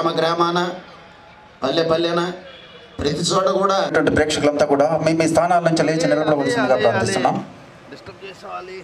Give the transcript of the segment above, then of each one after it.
గ్రామ గ్రామాన పల్లె పల్లెన ప్రతి చోట కూడా ఉన్నటువంటి ప్రేక్షకులంతా కూడా మీ మీ స్థానాల నుంచి లేచి నిలబడవలసిందిగా ప్రార్థిస్తున్నాం డిస్టర్బ్ చేసేవాలి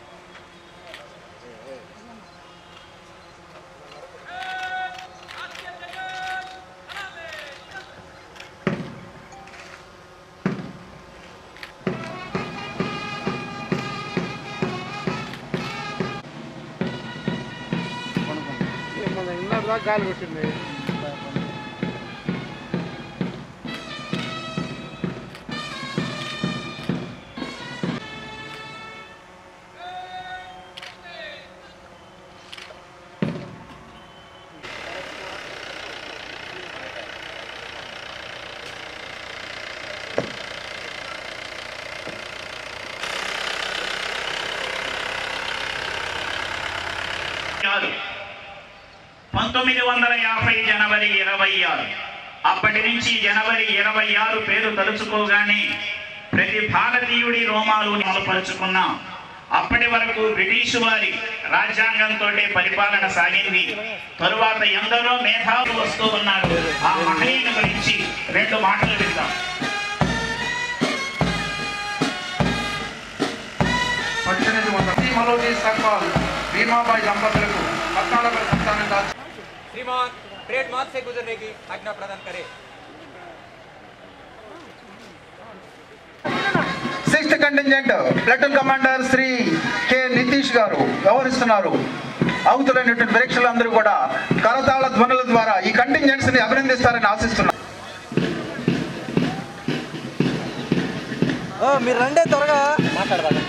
ఆరు పంతొమ్మిది వందల యాభై జనవరి ఇరవై ఆరు అప్పటి నుంచి జనవరి ఇరవై ఆరు పేరు తలుచుకోగానే ప్రతి భారతీయుడి రోమాలు అమలుపరుచుకున్న అప్పటి వరకు బ్రిటిష్ వారి రాజ్యాంగంతో పరిపాలన సాగింది తరువాత ఎందరో మేధావులు వస్తూ ఉన్నారు ఆ మహనీయుని గురించి రెండు మాటలు విందాం పద్దెనిమిది వందల మలోజీ సర్పాల్ భీమాబాయి దంపతులకు పద్నాలుగు సంతానం దాచి श्रीमान ट्रेडमार्क से गुजरने की आज्ञा प्रदान करें sixth contingent platoon commander Shri K Nitish garu వ్యవహరిస్తున్నారు అవుతున్నటువంటి పరీక్షలందరూ కూడా కరతాళ ధ్వనుల ద్వారా ఈ కంటింజెంట్స్ ని అభినందిస్తారని ఆశిస్తున్నాం మీరు రండే త్వరగా మాట్లాడదాం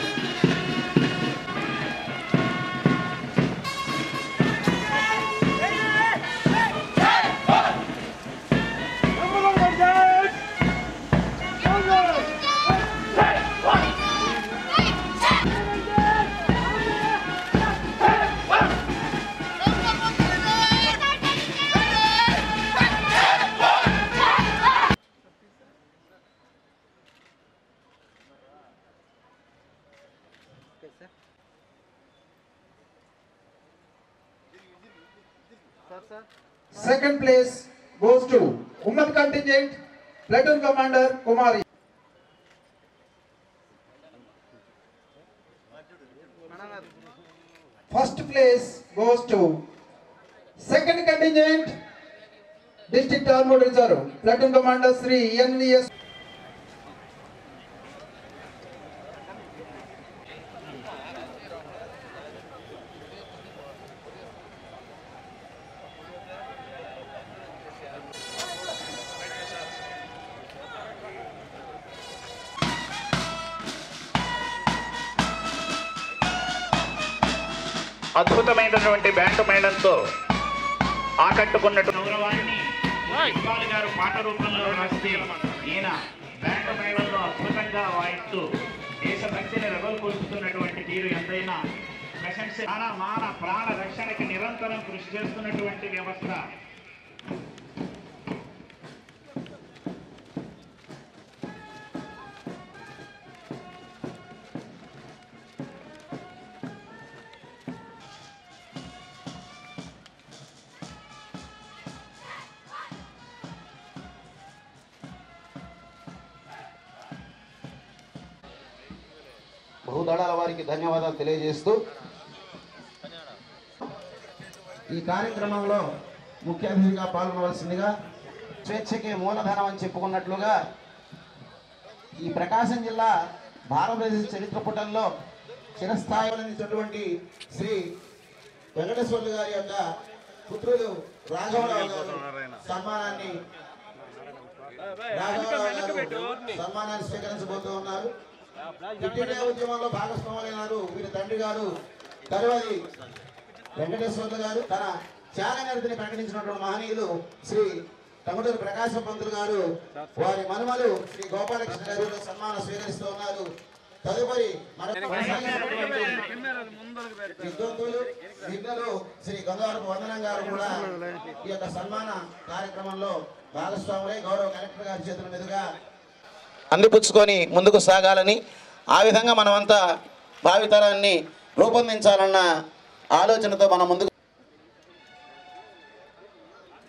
second place goes to woman contingent platoon commander Kumari first place goes to second contingent district armed reserve platoon commander Shri NVS అద్భుతమైనటువంటి బ్యాండ్ మేళంతో ఆకట్టుకున్నట్టు గౌరవాన్ని ఇక్బాల్ గారు పాట రూపంలో రాస్తే ఈయన బ్యాండ్ మేళంలో అద్భుతంగా వాయిస్తూ దేశభక్తిని రెగల్కొల్పుతున్నటువంటి తీరు ఎంతైనా ప్రశంస ప్రాణ మాన ప్రాణ రక్షణకి నిరంతరం కృషి చేస్తున్నటువంటి వ్యవస్థ బహుదళాల వారికి ధన్యవాదాలు తెలియజేస్తూ ఈ కార్యక్రమంలో ముఖ్య అతిథిగా పాల్గొనవలసిందిగా స్వేచ్ఛకి మూలధనం అని చెప్పుకున్నట్లుగా ఈ ప్రకాశం జిల్లా భారతదేశ చరిత్ర పుటల్లో చిరస్థాయిలో నిలిచినటువంటి శ్రీ వెంకటేశ్వర్లు గారి యొక్క పుత్రులు రాఘవరావు గారు సన్మానాన్ని రాఘవరావు గారు సన్మానాన్ని స్వీకరించబోతూ ఉన్నారు ఇండియా ఉద్యమంలో భాగస్వాములైనారు వీరి తండ్రి గారు తరువాతి వెంకటేశ్వర్లు గారు తన త్యాగనిరతిని ప్రకటించినటువంటి మహనీయులు శ్రీ టమటూరు ప్రకాశం పంతులు గారు వారి మనుమలు శ్రీ గోపాలకృష్ణ గారు సన్మానం స్వీకరిస్తూ ఉన్నారు తదుపరి మన కొనసాగినటువంటి విద్వంతులు విఘ్నులు శ్రీ గంగారపు వందనం గారు కూడా ఈ యొక్క సన్మాన కార్యక్రమంలో భాగస్వాములై గౌరవ కలెక్టర్ గారి చేతుల మీదుగా అందిపుచ్చుకొని ముందుకు సాగాలని ఆ విధంగా మనమంతా భావితరాన్ని రూపొందించాలన్న ఆలోచనతో మనం ముందుకు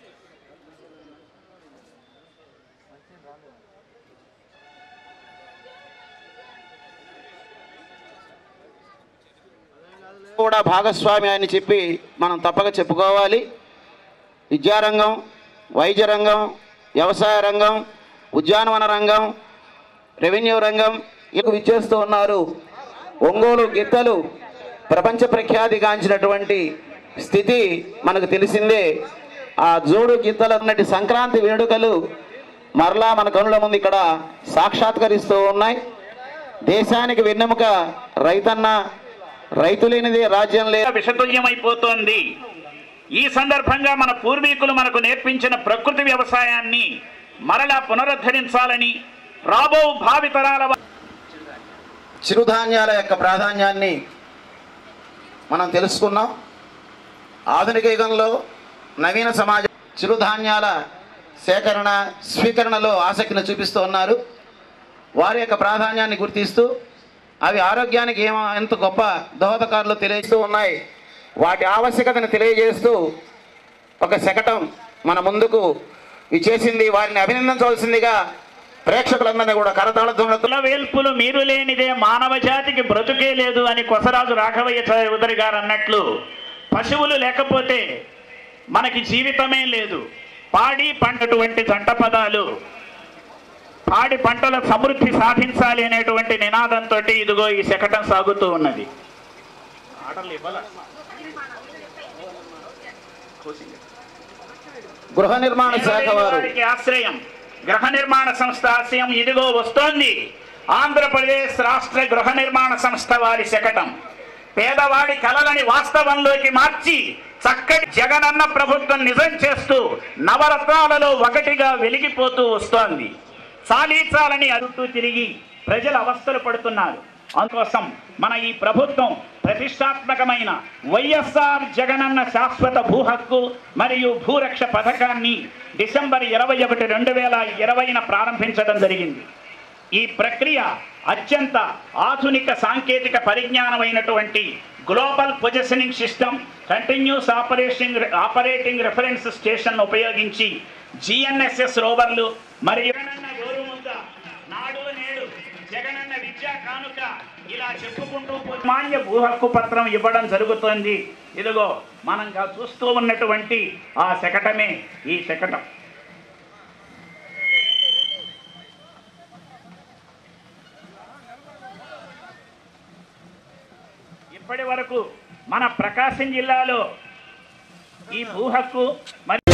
కూడా భాగస్వామి అని చెప్పి మనం తప్పక చెప్పుకోవాలి విద్యారంగం వైద్య రంగం వ్యవసాయ రంగం ఉద్యానవన రంగం రెవెన్యూ రంగం ఇక విచ్చేస్తూ ఉన్నారు ఒంగోలు గిత్తలు ప్రపంచ ప్రఖ్యాతిగాంచినటువంటి స్థితి మనకు తెలిసిందే ఆ జోడు గిత్తలు అన్నటి సంక్రాంతి వేడుకలు మరలా మన కనుల ముందు ఇక్కడ సాక్షాత్కరిస్తూ ఉన్నాయి దేశానికి వెన్నెముక రైతన్న రైతు లేనిదే రాజ్యం లేదు విషతుల్యమైపోతోంది ఈ సందర్భంగా మన పూర్వీకులు మనకు నేర్పించిన ప్రకృతి వ్యవసాయాన్ని మరలా పునరుద్ధరించాలని రాబో భావితరాల వ- చిరుధాన్యాల యొక్క ప్రాధాన్యాన్ని మనం తెలుసుకున్నాం ఆధునిక యుగంలో నవీన సమాజం చిరుధాన్యాల సేకరణ స్వీకరణలో ఆసక్తిని చూపిస్తూ ఉన్నారు వారి యొక్క ప్రాధాన్యాన్ని గుర్తిస్తూ అవి ఆరోగ్యానికి ఏమో ఎంత గొప్ప దోహదకారులు తెలియజేస్తూ ఉన్నాయి వాటి ఆవశ్యకతను తెలియజేస్తూ ఒక శకటం మన ముందుకు ఇచ్చేసింది వారిని అభినందించవలసిందిగా ప్రేక్షకులందరినీ కూడా కరతాళ ధ్వనులతో కుల వేల్పులు మీరు లేనిదే మానవ జాతికి బ్రతుకే లేదు అని కొసరాజు రాఘవయ్య చౌదరి గారు అన్నట్లు పశువులు లేకపోతే మనకి జీవితమే లేదు పాడి పంటటువంటి జంట పదాలు పాడి పంటల సమృద్ధి సాధించాలి అనేటువంటి నినాదంతో ఇదిగో ఈ శకటం సాగుతూ ఉన్నది ఆటలు ఇవ్వాల గృహ నిర్మాణ శాఖ వారు వారికి ఆశ్రయం గృహ నిర్మాణ సంస్థ ఆశ్రయం ఇదిగో వస్తోంది ఆంధ్రప్రదేశ్ రాష్ట్ర గృహ నిర్మాణ సంస్థ వారి శకటం పేదవాడి కలలని వాస్తవంలోకి మార్చి చక్కటి జగనన్న ప్రభుత్వం నిజం చేస్తూ నవరత్నాలలో ఒకటిగా వెలిగిపోతూ వస్తోంది చాలీచాలని అరుతూ తిరిగి ప్రజలు అవస్థలు పడుతున్నారు అందుకోసం మన ఈ ప్రభుత్వం ప్రతిష్టాత్మకమైన వైఎస్ఆర్ జగనన్న శాశ్వత భూ హక్కు మరియు భూరక్ష పథకాన్ని డిసెంబర్ ఇరవై ఒకటి రెండు వేల ఇరవైన ప్రారంభించడం జరిగింది ఈ ప్రక్రియ అత్యంత ఆధునిక సాంకేతిక పరిజ్ఞానమైనటువంటి global positioning system continuous operation operating reference station GNSS జిఎన్ఎస్ఎస్ రోవర్లు మరియు జగనన్న గోరుముద్ద, నాడు నేడు జగనన్న విద్యా కానుక ఇలా చెప్పుకుంటూ పోతే మాన్య భూ హక్కు పత్రం ఇవ్వడం జరుగుతోంది ఇదిగో మనం గా చూస్తూ ఉన్నటువంటి ఆ శకటమే ఈ శకటం ఇప్పటి వరకు మన ప్రకాశం జిల్లాలో ఈ భూ హక్కు మరి